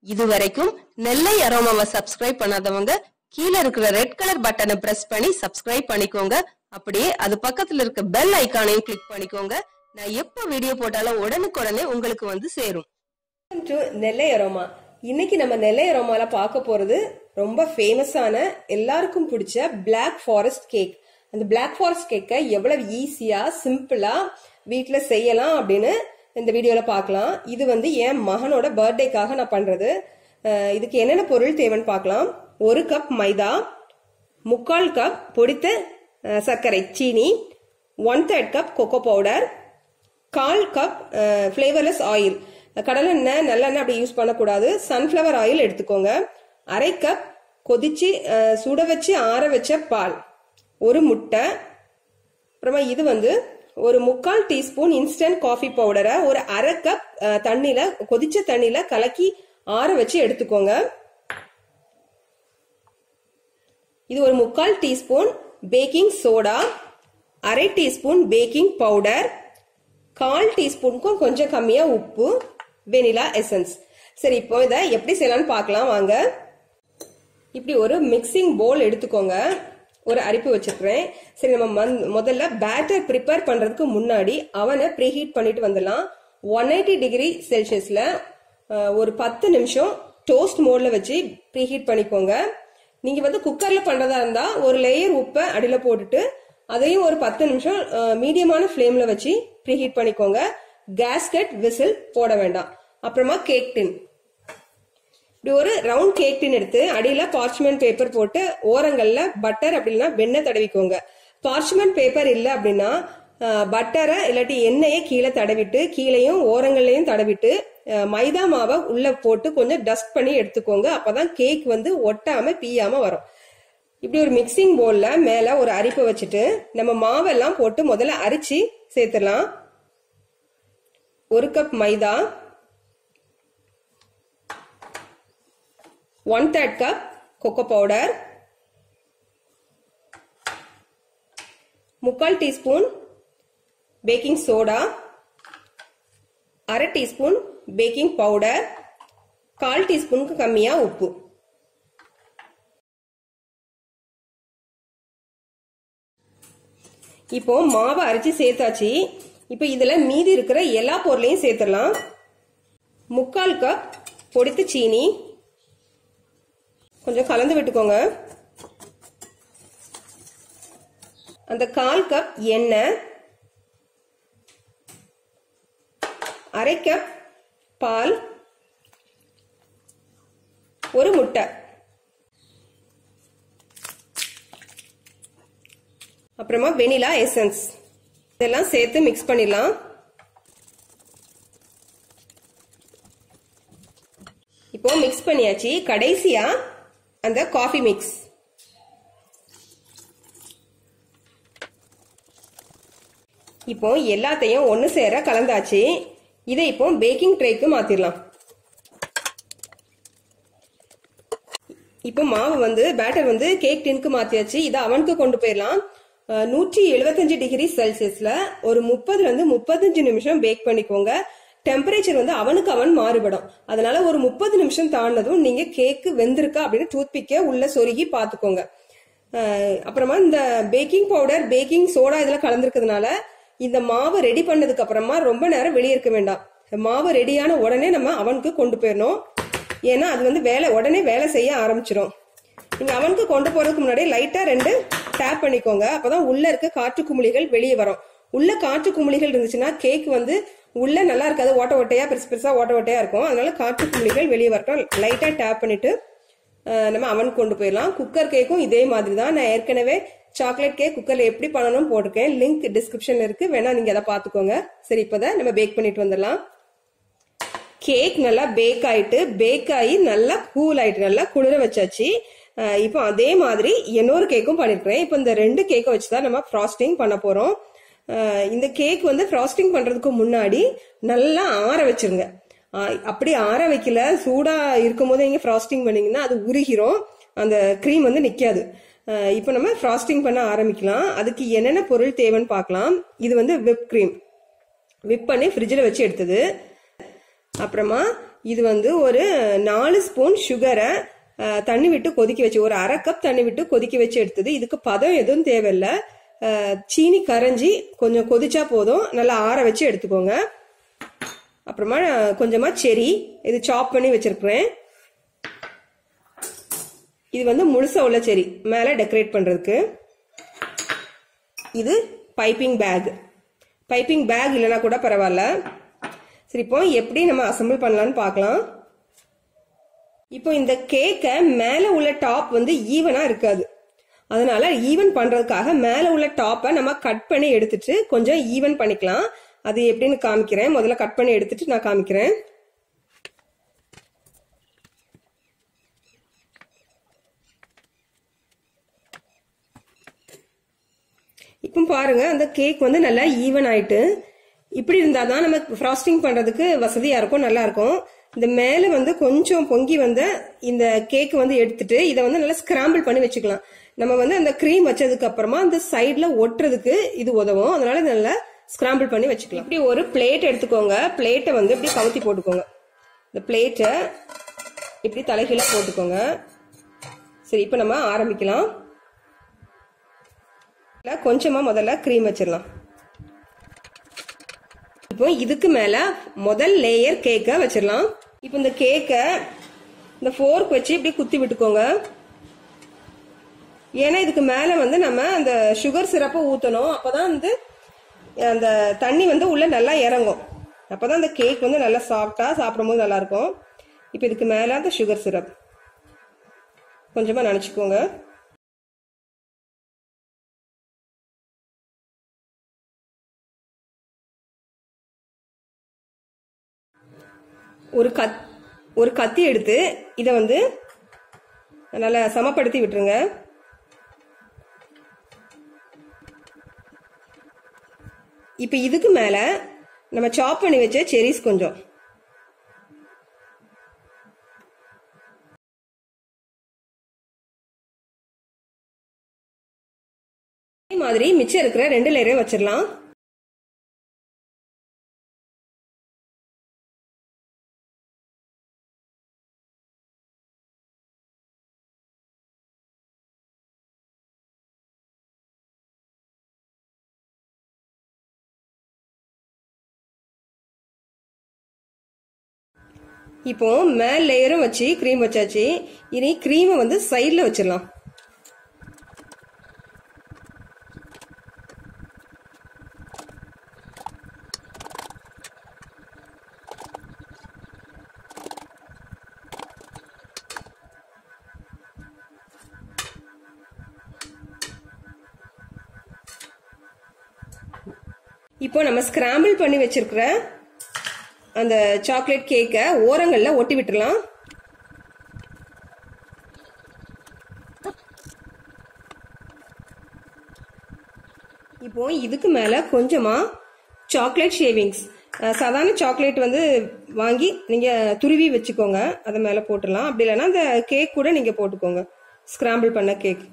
இது வரைக்கும் நெல்லை அரோமாவை சப்ஸ்கிரைப் பண்ணாதவங்க கீழே இருக்கிற ரெட் கலர் பட்டனை பிரஸ் பண்ணி சப்ஸ்கிரைப் பண்ணிக்கோங்க அப்படியே அது பக்கத்துல இருக்க பெல் ஐகானையும் கிளிக் பண்ணிக்கோங்க நான் எப்ப வீடியோ போட்டாலும் உடனுக்குடனே உங்களுக்கு வந்து சேரும் வெல்கம் டு நெல்லை அரோமா இன்னைக்கு நம்ம நெல்லை அரோமால பார்க்க போறது ரொம்ப ஃபேமஸான எல்லாருக்கும் பிடிச்ச Black ஃபாரஸ்ட் கேக் அந்த Black ஃபாரஸ்ட் கேக்கை எவ்வளவு ஈஸியா சிம்பிளா வீட்ல செய்யலாம் அப்படின்னு இந்த வீடியோல பார்க்கலாம் இது வந்து என் மகனோட பர்த்டேக்காக நான் பண்றது அஹ் இதுக்கு என்னென்ன பொருள் தேவைன்னு பார்க்கலாம் ஒரு கப் மைதா முக்கால் கப் பொடித்த அஹ், சர்க்கரை சீனி one third cup cocoa powder கால் கப் ஃப்ளேவர்லெஸ் ஆயில் கடலெண்ணெய் நல்லெண்ணெய் அப்படி யூஸ் பண்ணக்கூடாது சன்ஃப்ளவர் ஆயில் எடுத்துக்கோங்க அரை கப் கொதிச்சு அஹ், சுட வச்சு ஆற வச்ச பால் ஒரு முட்டை அப்புறமா இது வந்து ஒரு முக்கால் டீஸ்பூன் இன்ஸ்டன்ட் காஃபி பவுடரை ஒரு அரை கப் அஹ், தண்ணியில கொதிச்ச தண்ணியில கலக்கி ஆற வச்சு எடுத்துக்கோங்க இது ஒரு முக்கால் டீஸ்பூன் பேக்கிங் சோடா அரை டீஸ்பூன் பேக்கிங் பவுடர் கால் டீஸ்பூனுக்கும் கொஞ்சம் கம்மியா உப்பு வெனிலா எசன்ஸ் சரி இப்போ இதை எப்படி செய்யலாம்னு பார்க்கலாம் வாங்க இப்படி ஒரு மிக்சிங் போல் எடுத்துக்கோங்க ஒரு அரிப்பு வச்சிருக்கிறேன் சரி நம்ம மந்- முதல்ல பேட்டர் ப்ரிப்பேர் பண்றதுக்கு முன்னாடி அவனை ப்ரீஹீட் பண்ணிட்டு வந்துடலாம் ஒன் எயிட்டி டிகிரி செல்சியஸ்ல ஒரு பத்து நிமிஷம் டோஸ்ட் மோட்ல வச்சு ப்ரீஹீட் பண்ணிக்கோங்க நீங்க வந்து குக்கர்ல பண்றதா இருந்தா ஒரு லேயர் உப்பை அடியில போட்டுட்டு அதையும் ஒரு பத்து நிமிஷம் மீடியமான ஃப்ளேம்ல வச்சு ப்ரீஹீட் பண்ணிக்கோங்க கேஸ்கெட் விசில் போட வேண்டாம் அப்புறமா கேக் டின் இப்படி ஒரு ரவுண்ட் கேக் டின் எடுத்து அடியில பார்ச்மெண்ட் பேப்பர் போட்டு ஓரங்கள்ல பட்டர் அப்படின்னா வெண்ணெய் தடவிக்கோங்க பார்ச்மெண்ட் பேப்பர் இல்ல அப்படின்னா பட்டரை இல்லாட்டி எண்ணெயை கீழே தடவிட்டு கீழேயும் ஓரங்கள்லயும் தடவிட்டு அஹ், மைதா மாவை உள்ள போட்டு கொஞ்சம் டஸ்ட் பண்ணி எடுத்துக்கோங்க அப்பதான் கேக் வந்து ஒட்டாம பீயாம வரும் இப்படி ஒரு மிக்சிங் போல்ல மேல ஒரு அரிப்பை வச்சுட்டு நம்ம மாவெல்லாம் போட்டு முதல்ல அரிச்சு சேர்த்துடலாம் ஒரு cup maida one third cup cocoa powder முக்கால் டீஸ்பூன் பேக்கிங் சோடா அரை டீஸ்பூன் பேக்கிங் பவுடர் கால் டீஸ்பூனுக்கு கம்மியா உப்பு இப்போ மாவை அரைச்சு சேர்த்தாச்சு இப்போ இதுல மீதி இருக்கிற எல்லா பொருளையும் சேர்த்துடலாம் முக்கால் கப் பொடித்த சீனி கொஞ்சம் கலந்து விட்டுக்கோங்க அந்த கால் கப் எண்ணெய் அரை கப் பால் ஒரு முட்டை அப்புறமா வெனிலா எசன்ஸ் இதெல்லாம் சேர்த்து மிக்ஸ் பண்ணிடலாம் இப்போ மிக்ஸ் பண்ணியாச்சு கடைசியா அந்த காஃபி மிக்ஸ் இப்போ எல்லாத்தையும் ஒன்று சேர கலந்தாச்சு இதை இப்போ பேக்கிங் ட்ரேக்கு மாத்திரலாம் இப்போ மாவு வந்து பேட்டர் வந்து கேக் டின்க்கு மாத்தியாச்சு இதை அவனுக்கு கொண்டு போயிடலாம் அஹ், நூற்றி எழுபத்தஞ்சு டிகிரி செல்சியஸ்ல ஒரு முப்பதுல இருந்து முப்பத்தஞ்சு நிமிஷம் பேக் பண்ணிக்கோங்க டெம்பரேச்சர் வந்து அவனுக்கு அவன் மாறுபடும் அதனால ஒரு முப்பது நிமிஷம் தாண்டதும் நீங்க கேக்கு வெந்திருக்கா அப்படின்னு டூத் பிக்க உள்ள சொருகி பாத்துக்கோங்க அஹ், அப்புறமா இந்த பேக்கிங் பவுடர் பேக்கிங் சோடா இதெல்லாம் கலந்துருக்கிறதுனால இந்த மாவு ரெடி பண்ணதுக்கு அப்புறமா ரொம்ப நேரம் வெளியே இருக்க வேண்டாம் மாவு ரெடியான உடனே நம்ம அவனுக்கு கொண்டு போயிடணும் ஏன்னா அது வந்து வேலை உடனே வேலை செய்ய ஆரம்பிச்சிடும் நீங்க அவனுக்கு கொண்டு போறதுக்கு முன்னாடி லைட்டா ரெண்டு டேப் பண்ணிக்கோங்க அப்பதான் உள்ள இருக்க காற்று குமிழிகள் வெளியே வரும் உள்ள காற்று குமிழிகள் இருந்துச்சுன்னா கேக் வந்து உள்ள நல்லா இருக்காது ஓட்ட ஓட்டையா பெருசு பெருசா ஓட்ட ஓட்டையா இருக்கும் அதனால காற்று குமிழிகள் வெளியே வரட்டும் லைட்டா டேப் பண்ணிட்டு அஹ், நம்ம அவனுக்கு கொண்டு போயிடலாம் குக்கர் கேக்கும் இதே மாதிரி தான் நான் ஏற்கனவே சாக்லேட் கேக் குக்கர்ல எப்படி பண்ணணும்னு போட்டிருக்கேன் லிங்க் டிஸ்கிரிப்ஷன்ல இருக்கு வேணா நீங்க அதை பாத்துக்கோங்க சரி இப்பதான் நம்ம பேக் பண்ணிட்டு வந்துடலாம் கேக் நல்லா பேக் ஆயிட்டு பேக் ஆகி நல்லா கூல் ஆயிட்டு நல்லா குளிர வச்சாச்சு அஹ் இப்போ அதே மாதிரி இன்னொரு கேக்கும் பண்ணிருக்கிறேன் இப்போ இந்த ரெண்டு கேக்கை வச்சு தான் நம்ம ஃப்ராஸ்டிங் பண்ண போறோம் அஹ் இந்த கேக் வந்து ஃப்ராஸ்டிங் பண்றதுக்கு முன்னாடி நல்லா ஆற வச்சிருங்க அஹ் அப்படி ஆற வைக்கல சூடா இருக்கும் போது நீங்க ஃப்ராஸ்டிங் பண்ணீங்கன்னா அது உருகிரும் அந்த க்ரீம் வந்து நிக்காது அஹ் இப்போ நம்ம ஃப்ராஸ்டிங் பண்ண ஆரம்பிக்கலாம் அதுக்கு என்னென்ன பொருள் தேவைன்னு பார்க்கலாம் இது வந்து விப் க்ரீம் விப் பண்ணி ஃப்ரிட்ஜில் வச்சு எடுத்தது அப்புறமா இது வந்து ஒரு நாலு ஸ்பூன் சுகரை அஹ், தண்ணி விட்டு கொதிக்க வச்சு ஒரு அரை கப் தண்ணி விட்டு கொதிக்க வச்சு எடுத்தது இதுக்கு பதம் எதுவும் தேவையில்லை அஹ், சீனி கரைஞ்சி கொஞ்சம் கொதிச்சா போதும் நல்லா ஆற வச்சு எடுத்துக்கோங்க அப்புறமா கொஞ்சமா செரி இது சாப் பண்ணி வச்சிருக்கிறேன் இது வந்து முழுசா உள்ள செரி மேல டெக்கரேட் பண்றதுக்கு இது பைப்பிங் பேக் பைப்பிங் பேக் இல்லைன்னா கூட பரவாயில்ல சரி இப்போ எப்படி நம்ம அசம்பிள் பண்ணலாம்னு பார்க்கலாம் இப்போ இந்த கேக்கை மேலே உள்ள டாப் வந்து ஈவனா இருக்காது அதனால ஈவன் பண்றதுக்காக மேலே உள்ள டாப்பை நம்ம கட் பண்ணி எடுத்துட்டு கொஞ்சம் ஈவன் பண்ணிக்கலாம் அது எப்படின்னு காமிக்கிறேன் முதல்ல கட் பண்ணி எடுத்துட்டு நான் காமிக்கிறேன் இப்போ பாருங்க அந்த கேக் வந்து நல்லா ஈவன் ஆயிட்டு இப்படி இருந்தால் தான் நம்ம ஃப்ராஸ்டிங் பண்றதுக்கு வசதியா இருக்கும் நல்லா இருக்கும் இந்த மேலே வந்து கொஞ்சம் பொங்கி வந்த இந்த கேக் வந்து எடுத்துட்டு இதை வந்து நல்லா ஸ்கிராம்பிள் பண்ணி வச்சுக்கலாம் நம்ம வந்து அந்த க்ரீம் வச்சதுக்கு அப்புறமா அந்த சைட்ல ஒட்டுறதுக்கு இது உதவும் அதனால இதை நல்லா ஸ்கிராம்பிள் பண்ணி வச்சுக்கலாம் இப்படி ஒரு பிளேட் எடுத்துக்கோங்க பிளேட்டை வந்து இப்படி கவுத்தி போட்டுக்கோங்க இந்த பிளேட்டை இப்படி தலைகீழ போட்டுக்கோங்க சரி இப்போ நம்ம ஆரம்பிக்கலாம் இல்ல, கொஞ்சமா முதல்ல க்ரீம் வச்சிடலாம் இப்போ இதுக்கு மேல முதல் லேயர் கேக்கை வச்சிடலாம் இப்போ இந்த கேக்கை இந்த ஃபோர்க் வச்சு இப்படி குத்தி விட்டுக்கோங்க ஏன்னா இதுக்கு மேல வந்து நம்ம அந்த சுகர் சிரப்பை ஊத்தணும் அப்பதான் வந்து அந்த தண்ணி வந்து உள்ள நல்லா இறங்கும் அப்பதான் அந்த கேக் வந்து நல்லா சாஃப்டா சாப்பிடும்போது நல்லா இருக்கும் இப்போ இதுக்கு மேல அந்த சுகர் சிரப் கொஞ்சமா நினைச்சுக்கோங்க ஒரு கத் ஒரு கத்தி எடுத்து இதை வந்து நல்லா சமப்படுத்தி விட்டுருங்க இப்போ இதுக்கு மேல நம்ம சாப் பண்ணி வச்ச செரிஸ் கொஞ்சம் இதே மாதிரி மிச்சம் இருக்கிற ரெண்டு லேயரையும் வச்சிடலாம் இப்போ மேல் லேயரும் வச்சு க்ரீம் வச்சாச்சு இனி க்ரீமை வந்து சைடில் வச்சிடலாம் இப்போ நம்ம ஸ்கிராம்பிள் பண்ணி வச்சிருக்கிற அந்த சாக்லேட் கேக்கை ஓரங்கள்ல ஒட்டி விட்டுறலாம் இப்போ இதுக்கு மேல கொஞ்சமா சாக்லேட் ஷேவிங்ஸ் சாதாரண சாக்லேட் வந்து வாங்கி நீங்க துருவி வச்சுக்கோங்க அதை மேல போட்டுடலாம் அப்படி இல்லைன்னா அந்த கேக் கூட நீங்க போட்டுக்கோங்க ஸ்கிராம்பிள் பண்ண கேக்